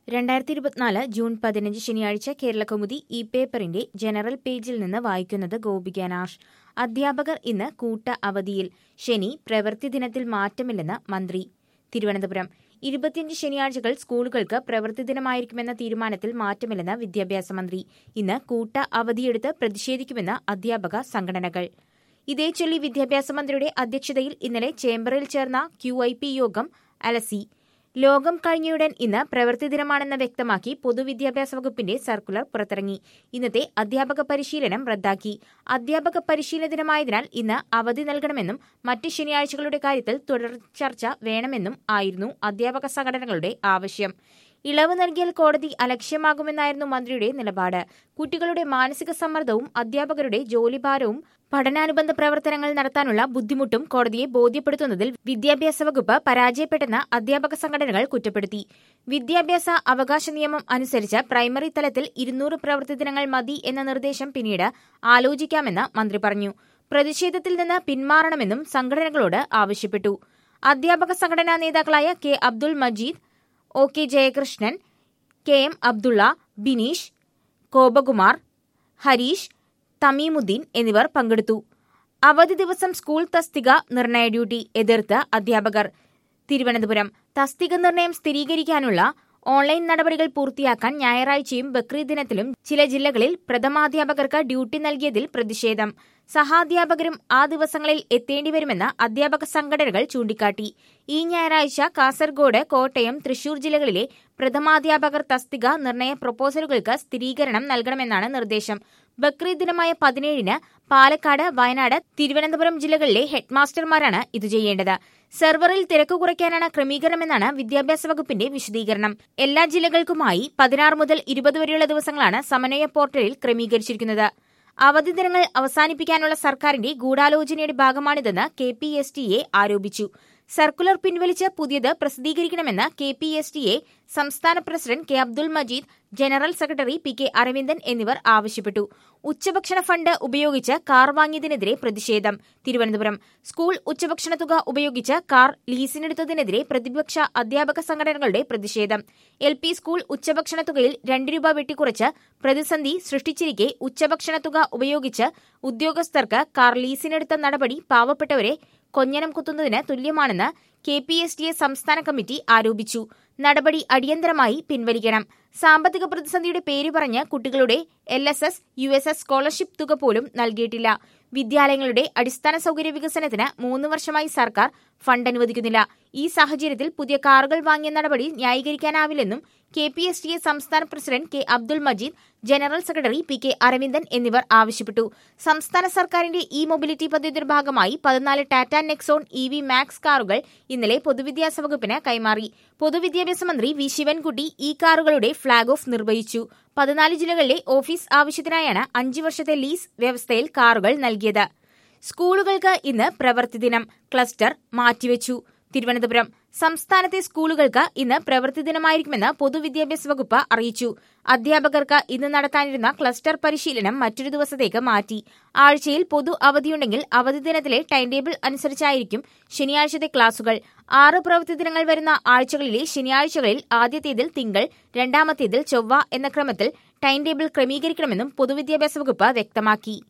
രണ്ടായിരത്തി ഇരുപത്തിനാല് ജൂൺ പതിനഞ്ച് ശനിയാഴ്ച കേരളകൗമുദി ഈ പേപ്പറിന്റെ ജനറൽ പേജിൽ നിന്ന് വായിക്കുന്നത് ഗോപിക നാഷ് അധ്യാപകർ ഇന്ന് കൂട്ട അവധിയിൽ ശനി പ്രവൃത്തി ദിനത്തിൽ മാറ്റമില്ലെന്ന് മന്ത്രി തിരുവനന്തപുരം ഇരുപത്തിയഞ്ച് ശനിയാഴ്ചകൾ സ്കൂളുകൾക്ക് പ്രവൃത്തി ദിനമായിരിക്കുമെന്ന തീരുമാനത്തിൽ മാറ്റമില്ലെന്ന് വിദ്യാഭ്യാസ മന്ത്രി ഇന്ന് കൂട്ട അവധിയെടുത്ത് പ്രതിഷേധിക്കുമെന്ന് അധ്യാപക സംഘടനകൾ ഇതേ ചൊല്ലി വിദ്യാഭ്യാസ മന്ത്രിയുടെ അധ്യക്ഷതയിൽ ഇന്നലെ ചേംബറിൽ ചേർന്ന ക്യു ഐ പി യോഗം അലസി ലോകം കഴിഞ്ഞയുടൻ ഇന്ന് പ്രവൃത്തി ദിനമാണെന്ന് വ്യക്തമാക്കി പൊതുവിദ്യാഭ്യാസ വകുപ്പിന്റെ സർക്കുലർ പുറത്തിറങ്ങി ഇന്നത്തെ അധ്യാപക പരിശീലനം റദ്ദാക്കി അധ്യാപക പരിശീലന ദിനമായതിനാൽ ഇന്ന് അവധി നൽകണമെന്നും മറ്റ് ശനിയാഴ്ചകളുടെ കാര്യത്തിൽ തുടർ ചർച്ച വേണമെന്നും ആയിരുന്നു അധ്യാപക സംഘടനകളുടെ ആവശ്യം ഇളവ് നൽകിയാൽ കോടതി അലക്ഷ്യമാകുമെന്നായിരുന്നു മന്ത്രിയുടെ നിലപാട് കുട്ടികളുടെ മാനസിക സമ്മർദ്ദവും അധ്യാപകരുടെ ജോലിഭാരവും പഠനാനുബന്ധ പ്രവർത്തനങ്ങൾ നടത്താനുള്ള ബുദ്ധിമുട്ടും കോടതിയെ ബോധ്യപ്പെടുത്തുന്നതിൽ വിദ്യാഭ്യാസ വകുപ്പ് പരാജയപ്പെട്ടെന്ന് അധ്യാപക സംഘടനകൾ കുറ്റപ്പെടുത്തി വിദ്യാഭ്യാസ അവകാശ നിയമം അനുസരിച്ച് പ്രൈമറി തലത്തിൽ ഇരുന്നൂറ് പ്രവൃത്തി ദിനങ്ങൾ മതി എന്ന നിർദ്ദേശം പിന്നീട് ആലോചിക്കാമെന്ന് മന്ത്രി പറഞ്ഞു പ്രതിഷേധത്തിൽ നിന്ന് പിന്മാറണമെന്നും സംഘടനകളോട് ആവശ്യപ്പെട്ടു അധ്യാപക സംഘടനാ നേതാക്കളായ K Abdul Majeed O K Jayakrishnan K M Abdulla Bineesh Kopakumar Hareesh Thameemuddin എന്നിവർ പങ്കെടുത്തു അവധി ദിവസം സ്കൂൾ തസ്തിക നിർണയ ഡ്യൂട്ടി എതിർത്ത് അധ്യാപകർ തിരുവനന്തപുരം തസ്തിക നിർണയം സ്ഥിരീകരിക്കാനുള്ള ഓൺലൈൻ നടപടികൾ പൂർത്തിയാക്കാൻ ഞായറാഴ്ചയും ബക്രീദ് ദിനത്തിലും ചില ജില്ലകളിൽ പ്രഥമാധ്യാപകർക്ക് ഡ്യൂട്ടി നൽകിയതിൽ പ്രതിഷേധം സഹാധ്യാപകരും ആ ദിവസങ്ങളിൽ എത്തേണ്ടിവരുമെന്ന് അധ്യാപക സംഘടനകൾ ചൂണ്ടിക്കാട്ടി ഈ ഞായറാഴ്ച കാസർഗോഡ് കോട്ടയം തൃശൂർ ജില്ലകളിലെ പ്രഥമാധ്യാപകർ തസ്തിക നിർണയ പ്രൊപ്പോസലുകൾക്ക് സ്ഥിരീകരണം നൽകണമെന്നാണ് നിർദ്ദേശം ബക്രീദ് ദിനമായ പതിനേഴിന് പാലക്കാട് വയനാട് തിരുവനന്തപുരം ജില്ലകളിലെ ഹെഡ്മാസ്റ്റർമാരാണ് ഇത് ചെയ്യേണ്ടത് സെർവറിൽ തിരക്ക് കുറയ്ക്കാനാണ് ക്രമീകരണമെന്നാണ് വിദ്യാഭ്യാസ വകുപ്പിന്റെ വിശദീകരണം എല്ലാ ജില്ലകൾക്കുമായി പതിനാറ് മുതൽ ഇരുപത് വരെയുള്ള ദിവസങ്ങളാണ് സമന്വയ പോർട്ടലിൽ ക്രമീകരിച്ചിരിക്കുന്നത് അവധി ദിനങ്ങൾ അവസാനിപ്പിക്കാനുള്ള സർക്കാരിന്റെ ഗൂഢാലോചനയുടെ ഭാഗമാണിതെന്ന് K P S T A ആരോപിച്ചു സർക്കുലർ പിൻവലിച്ച് പുതിയത് പ്രസിദ്ധീകരിക്കണമെന്ന് K P S T A സംസ്ഥാന president K Abdul Majeed general secretary P K Aravindan എന്നിവർ ആവശ്യപ്പെട്ടു ഉച്ചഭക്ഷണ ഫണ്ട് ഉപയോഗിച്ച് കാർ വാങ്ങിയതിനെതിരെ പ്രതിഷേധം തിരുവനന്തപുരം സ്കൂൾ ഉച്ചഭക്ഷണ തുക ഉപയോഗിച്ച് കാർ ലീസിനെടുത്തതിനെതിരെ പ്രതിപക്ഷ അധ്യാപക സംഘടനകളുടെ പ്രതിഷേധം എൽ പി സ്കൂൾ ഉച്ചഭക്ഷണ തുകയിൽ രണ്ട് രൂപ വെട്ടിക്കുറച്ച് പ്രതിസന്ധി സൃഷ്ടിച്ചിരിക്കെ ഉച്ചഭക്ഷണ തുക ഉപയോഗിച്ച് ഉദ്യോഗസ്ഥർക്ക് കാർ ലീസിനെടുത്ത നടപടി പാവപ്പെട്ടവരെ കൊഞ്ഞനം കുത്തുന്നതിന് തുല്യമാണെന്ന് K P S T A സംസ്ഥാന കമ്മിറ്റി ആരോപിച്ചു നടപടി അടിയന്തരമായി പിൻവലിക്കണം സാമ്പത്തിക പ്രതിസന്ധിയുടെ പേര് പറഞ്ഞ് കുട്ടികളുടെ L S S U S S scholarship തുക പോലും നൽകിയിട്ടില്ല വിദ്യാലയങ്ങളുടെ അടിസ്ഥാന സൗകര്യ വികസനത്തിന് മൂന്ന് വർഷമായി സർക്കാർ ഫണ്ട് അനുവദിക്കുന്നില്ല ഈ സാഹചര്യത്തിൽ പുതിയ കാറുകൾ വാങ്ങിയ നടപടി ന്യായീകരിക്കാനാവില്ലെന്നും K P S T A സംസ്ഥാന president K Abdul Majeed general secretary P K Aravindan എന്നിവർ ആവശ്യപ്പെട്ടു സംസ്ഥാന സർക്കാരിന്റെ ഇ മൊബിലിറ്റി പദ്ധതിയുടെ ഭാഗമായി പതിനാല് Tata Nexon E V Max കാറുകൾ ഇന്നലെ പൊതുവിദ്യാഭ്യാസ വകുപ്പിന് കൈമാറി പൊതുവിദ്യാഭ്യാസ മന്ത്രി വി ശിവൻകുട്ടി ഈ കാറുകളുടെ ഫ്ളാഗ് ഓഫ് നിർവഹിച്ചു പതിനാല് ജില്ലകളിലെ ഓഫീസ് ആവശ്യത്തിനായാണ് അഞ്ചു വർഷത്തെ ലീസ് വ്യവസ്ഥയിൽ കാറുകൾ നൽകിയത് സ്കൂളുകൾക്ക് ഇന്ന് പ്രവൃത്തി ദിനം ക്ലസ്റ്റർ മാറ്റിവെച്ചു തിരുവനന്തപുരം സംസ്ഥാനത്തെ സ്കൂളുകൾക്ക് ഇന്ന് പ്രവൃത്തി ദിനമായിരിക്കുമെന്ന് പൊതുവിദ്യാഭ്യാസ വകുപ്പ് അറിയിച്ചു അധ്യാപകർക്ക് ഇന്ന് നടത്താനിരുന്ന ക്ലസ്റ്റർ പരിശീലനം മറ്റൊരു ദിവസത്തേക്ക് മാറ്റി ആഴ്ചയിൽ പൊതു അവധിയുണ്ടെങ്കിൽ അവധി ദിനത്തിലെ ടൈം ടേബിൾ അനുസരിച്ചായിരിക്കും ശനിയാഴ്ചത്തെ ക്ലാസുകൾ ആറ് പ്രവൃത്തി ദിനങ്ങൾ വരുന്ന ആഴ്ചകളിലെ ശനിയാഴ്ചകളിൽ ആദ്യത്തേതിൽ തിങ്കൾ രണ്ടാമത്തേതിൽ ചൊവ്വ എന്ന ക്രമത്തിൽ ടൈം ടേബിൾ ക്രമീകരിക്കണമെന്നും പൊതുവിദ്യാഭ്യാസ വകുപ്പ് വ്യക്തമാക്കി